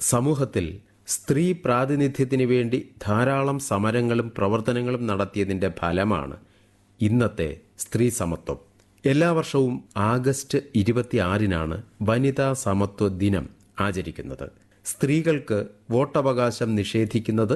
സമൂഹത്തിൽ സ്ത്രീ പ്രാതിനിധ്യത്തിന് വേണ്ടി ധാരാളം സമരങ്ങളും പ്രവർത്തനങ്ങളും നടത്തിയതിന്റെ ഫലമാണ് ഇന്നത്തെ സ്ത്രീ സമത്വം എല്ലാ വർഷവും ആഗസ്റ്റ് ഇരുപത്തിയാറിനാണ് വനിതാ സമത്വ ദിനം ആചരിക്കുന്നത് സ്ത്രീകൾക്ക് വോട്ടവകാശം നിഷേധിക്കുന്നത്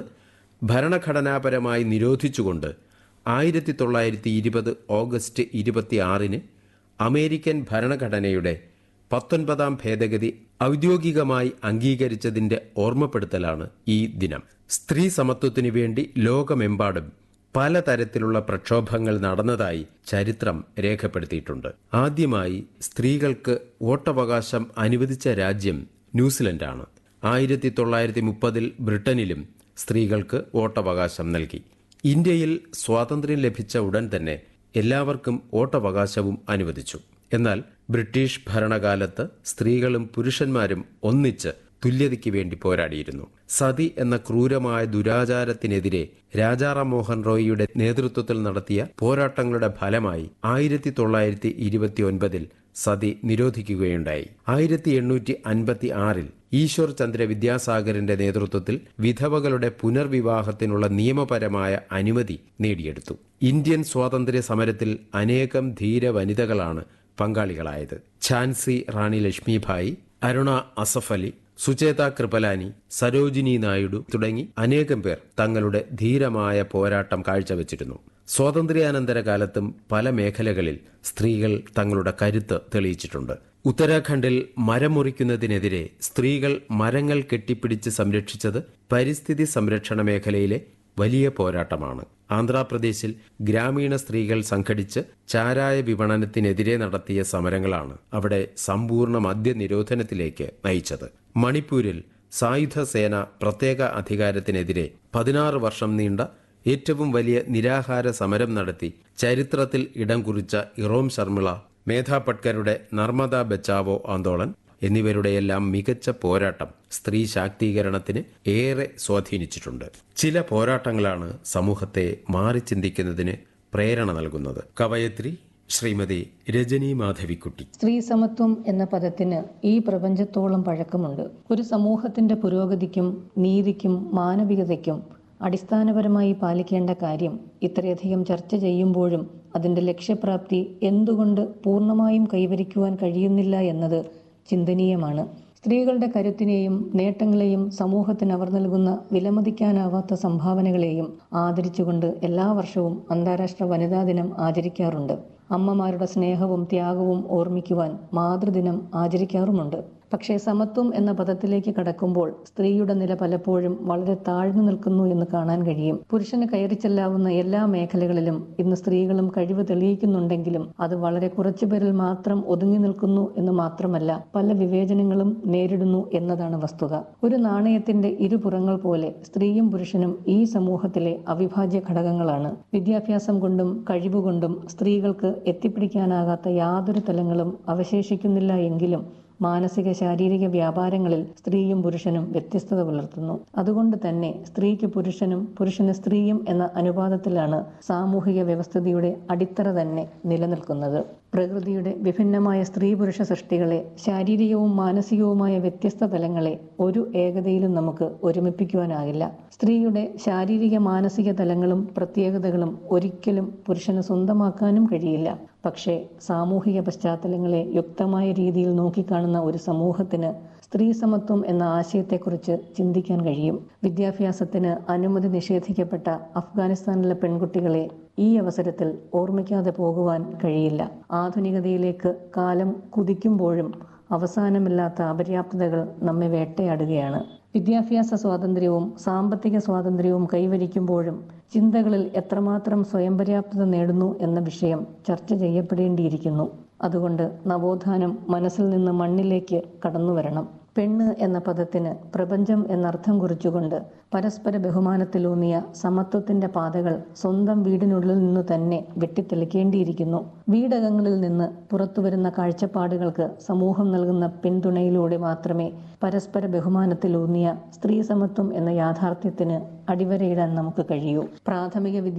ഭരണഘടനാപരമായി നിരോധിച്ചുകൊണ്ട് ആയിരത്തി തൊള്ളായിരത്തി ഇരുപത് ഓഗസ്റ്റ് ഇരുപത്തിയാറിന് അമേരിക്കൻ ഭരണഘടനയുടെ പത്തൊൻപതാം ഭേദഗതി ഔദ്യോഗികമായി അംഗീകരിച്ചതിന്റെ ഓർമ്മപ്പെടുത്തലാണ് ഈ ദിനം സ്ത്രീ സമത്വത്തിനു വേണ്ടി ലോകമെമ്പാടും പലതരത്തിലുള്ള പ്രക്ഷോഭങ്ങൾ നടന്നതായി ചരിത്രം രേഖപ്പെടുത്തിയിട്ടുണ്ട് ആദ്യമായി സ്ത്രീകൾക്ക് വോട്ടവകാശം അനുവദിച്ച രാജ്യം ന്യൂസിലൻഡാണ് ആയിരത്തി തൊള്ളായിരത്തി മുപ്പതിൽ ബ്രിട്ടനിലും സ്ത്രീകൾക്ക് വോട്ടവകാശം നൽകി ഇന്ത്യയിൽ സ്വാതന്ത്ര്യം ലഭിച്ച ഉടൻ തന്നെ എല്ലാവർക്കും വോട്ടവകാശവും അനുവദിച്ചു എന്നാൽ ബ്രിട്ടീഷ് ഭരണകാലത്ത് സ്ത്രീകളും പുരുഷന്മാരും ഒന്നിച്ച് തുല്യതയ്ക്ക് വേണ്ടി പോരാടിയിരുന്നു സതി എന്ന ക്രൂരമായ ദുരാചാരത്തിനെതിരെ രാജാറാം മോഹൻ റോയിയുടെ നേതൃത്വത്തിൽ നടത്തിയ പോരാട്ടങ്ങളുടെ ഫലമായി ആയിരത്തി തൊള്ളായിരത്തി ഇരുപത്തി ഒൻപതിൽ സതി നിരോധിക്കുകയുണ്ടായി ആയിരത്തി എണ്ണൂറ്റി അൻപത്തി ആറിൽ ഈശ്വർ ചന്ദ്ര വിദ്യാസാഗറിന്റെ നേതൃത്വത്തിൽ വിധവകളുടെ പുനർവിവാഹത്തിനുള്ള നിയമപരമായ അനുമതി നേടിയെടുത്തു ഇന്ത്യൻ സ്വാതന്ത്ര്യ സമരത്തിൽ അനേകം ധീര വനിതകളാണ് പങ്കാളികളായത് ഝാൻസി റാണി ലക്ഷ്മിഭായി അരുണ അസഫ് അലി സുചേത കൃപലാനി സരോജിനി നായിഡു തുടങ്ങി അനേകം പേർ തങ്ങളുടെ ധീരമായ പോരാട്ടം കാഴ്ചവെച്ചിരുന്നു സ്വാതന്ത്ര്യാനന്തര കാലത്തും പല മേഖലകളിൽ സ്ത്രീകൾ തങ്ങളുടെ കരുത്ത് തെളിയിച്ചിട്ടുണ്ട് ഉത്തരാഖണ്ഡിൽ മരം മുറിക്കുന്നതിനെതിരെ സ്ത്രീകൾ മരങ്ങൾ കെട്ടിപ്പിടിച്ച് സംരക്ഷിച്ചത് പരിസ്ഥിതി സംരക്ഷണ മേഖലയിലെ വലിയ പോരാട്ടമാണ് ആന്ധ്രാപ്രദേശിൽ ഗ്രാമീണ സ്ത്രീകൾ സംഘടിച്ച് ചാരായ വിപണനത്തിനെതിരെ നടത്തിയ സമരങ്ങളാണ് അവിടെ സമ്പൂർണ്ണ മദ്യനിരോധനത്തിലേക്ക് നയിച്ചത് മണിപ്പൂരിൽ സായുധ സേന പ്രത്യേക അധികാരത്തിനെതിരെ പതിനാറ് വർഷം നീണ്ട ഏറ്റവും വലിയ നിരാഹാര സമരം നടത്തി ചരിത്രത്തിൽ ഇടം കുറിച്ച ഇറോം ശർമിള മേധാ പട്കരുടെ നർമ്മദ ബച്ചാവോ ആന്തോളൻ എന്നിവരുടെയെല്ലാം മികച്ച പോരാട്ടം സ്ത്രീ ശാക്തീകരണത്തിന് ഏറെ സ്വാധീനിച്ചിട്ടുണ്ട് ചില പോരാട്ടങ്ങളാണ് സമൂഹത്തെ മാറി ചിന്തിക്കുന്നതിന് പ്രേരണ നൽകുന്നത് കവയത്രി ശ്രീമതി രജനി മാധവിക്കുട്ടി സ്ത്രീ സമത്വം എന്ന പദത്തിന് ഈ പ്രപഞ്ചത്തോളം പഴക്കമുണ്ട് ഒരു സമൂഹത്തിന്റെ പുരോഗതിക്കും നീതിക്കും മാനവികതയ്ക്കും അടിസ്ഥാനപരമായി പാലിക്കേണ്ട കാര്യം ഇത്രയധികം ചർച്ച ചെയ്യുമ്പോഴും അതിന്റെ ലക്ഷ്യപ്രാപ്തി എന്തുകൊണ്ട് പൂർണ്ണമായും കൈവരിക്കുവാൻ കഴിയുന്നില്ല എന്നത് ചിന്തനീയമാണ് സ്ത്രീകളുടെ കരുത്തിനെയും നേട്ടങ്ങളെയും സമൂഹത്തിന് അവർ നൽകുന്ന വിലമതിക്കാനാവാത്ത സംഭാവനകളെയും ആദരിച്ചുകൊണ്ട് എല്ലാ വർഷവും അന്താരാഷ്ട്ര വനിതാ ദിനം ആചരിക്കാറുണ്ട് അമ്മമാരുടെ സ്നേഹവും ത്യാഗവും ഓർമ്മിക്കുവാൻ മാതൃദിനം ആചരിക്കാറുമുണ്ട് പക്ഷേ സമത്വം എന്ന പദത്തിലേക്ക് കടക്കുമ്പോൾ സ്ത്രീയുടെ നില പലപ്പോഴും വളരെ താഴ്ന്നു നിൽക്കുന്നു എന്ന് കാണാൻ കഴിയും പുരുഷന് കയറി ചെല്ലാവുന്ന എല്ലാ മേഖലകളിലും ഇന്ന് സ്ത്രീകളും കഴിവ് തെളിയിക്കുന്നുണ്ടെങ്കിലും അത് വളരെ കുറച്ചു പേരിൽ മാത്രം ഒതുങ്ങി നിൽക്കുന്നു എന്ന് മാത്രമല്ല പല വിവേചനങ്ങളും നേരിടുന്നു എന്നതാണ് വസ്തുത ഒരു നാണയത്തിന്റെ ഇരുപുറങ്ങൾ പോലെ സ്ത്രീയും പുരുഷനും ഈ സമൂഹത്തിലെ അവിഭാജ്യ ഘടകങ്ങളാണ് വിദ്യാഭ്യാസം കൊണ്ടും കഴിവുകൊണ്ടും സ്ത്രീകൾക്ക് എത്തിപ്പിടിക്കാനാകാത്ത യാതൊരു തലങ്ങളും അവശേഷിക്കുന്നില്ല എങ്കിലും മാനസിക ശാരീരിക വ്യാപാരങ്ങളിൽ സ്ത്രീയും പുരുഷനും വ്യത്യസ്തത പുലർത്തുന്നു അതുകൊണ്ട് തന്നെ സ്ത്രീക്ക് പുരുഷനും പുരുഷന് സ്ത്രീയും എന്ന അനുപാതത്തിലാണ് സാമൂഹിക വ്യവസ്ഥിതിയുടെ അടിത്തറ തന്നെ നിലനിൽക്കുന്നത് പ്രകൃതിയുടെ വിഭിന്നമായ സ്ത്രീ പുരുഷ സൃഷ്ടികളെ ശാരീരികവും മാനസികവുമായ വ്യത്യസ്ത തലങ്ങളെ ഒരു ഏകതയിലും നമുക്ക് ഒരുമിപ്പിക്കുവാനാകില്ല സ്ത്രീയുടെ ശാരീരിക മാനസിക തലങ്ങളും പ്രത്യേകതകളും ഒരിക്കലും പുരുഷന് സ്വന്തമാക്കാനും കഴിയില്ല പക്ഷേ സാമൂഹിക പശ്ചാത്തലങ്ങളെ യുക്തമായ രീതിയിൽ നോക്കിക്കാണുന്ന ഒരു സമൂഹത്തിന് സ്ത്രീ സമത്വം എന്ന ആശയത്തെക്കുറിച്ച് ചിന്തിക്കാൻ കഴിയും വിദ്യാഭ്യാസത്തിന് അനുമതി നിഷേധിക്കപ്പെട്ട അഫ്ഗാനിസ്ഥാനിലെ പെൺകുട്ടികളെ ഈ അവസരത്തിൽ ഓർമ്മിക്കാതെ പോകുവാൻ കഴിയില്ല ആധുനികതയിലേക്ക് കാലം കുതിക്കുമ്പോഴും അവസാനമില്ലാത്ത അപര്യാപ്തതകൾ നമ്മെ വേട്ടയാടുകയാണ് വിദ്യാഭ്യാസ സ്വാതന്ത്ര്യവും സാമ്പത്തിക സ്വാതന്ത്ര്യവും കൈവരിക്കുമ്പോഴും ചിന്തകളിൽ എത്രമാത്രം സ്വയം പര്യാപ്തത നേടുന്നു എന്ന വിഷയം ചർച്ച ചെയ്യപ്പെടേണ്ടിയിരിക്കുന്നു അതുകൊണ്ട് നവോത്ഥാനം മനസ്സിൽ നിന്ന് മണ്ണിലേക്ക് കടന്നുവരണം പെണ്ണ് എന്ന പദത്തിന് പ്രപഞ്ചം എന്നർത്ഥം കുറിച്ചുകൊണ്ട് പരസ്പര ബഹുമാനത്തിലൂന്നിയ സമത്വത്തിന്റെ പാതകൾ സ്വന്തം വീടിനുള്ളിൽ നിന്ന് തന്നെ വെട്ടിത്തെളിക്കേണ്ടിയിരിക്കുന്നു വീടകങ്ങളിൽ നിന്ന് പുറത്തുവരുന്ന കാഴ്ചപ്പാടുകൾക്ക് സമൂഹം നൽകുന്ന പിന്തുണയിലൂടെ മാത്രമേ പരസ്പര ബഹുമാനത്തിലൂന്നിയ സ്ത്രീ സമത്വം എന്ന യാഥാർത്ഥ്യത്തിന് അടിവരയിടാൻ നമുക്ക് കഴിയൂ പ്രാഥമിക വിദ്യ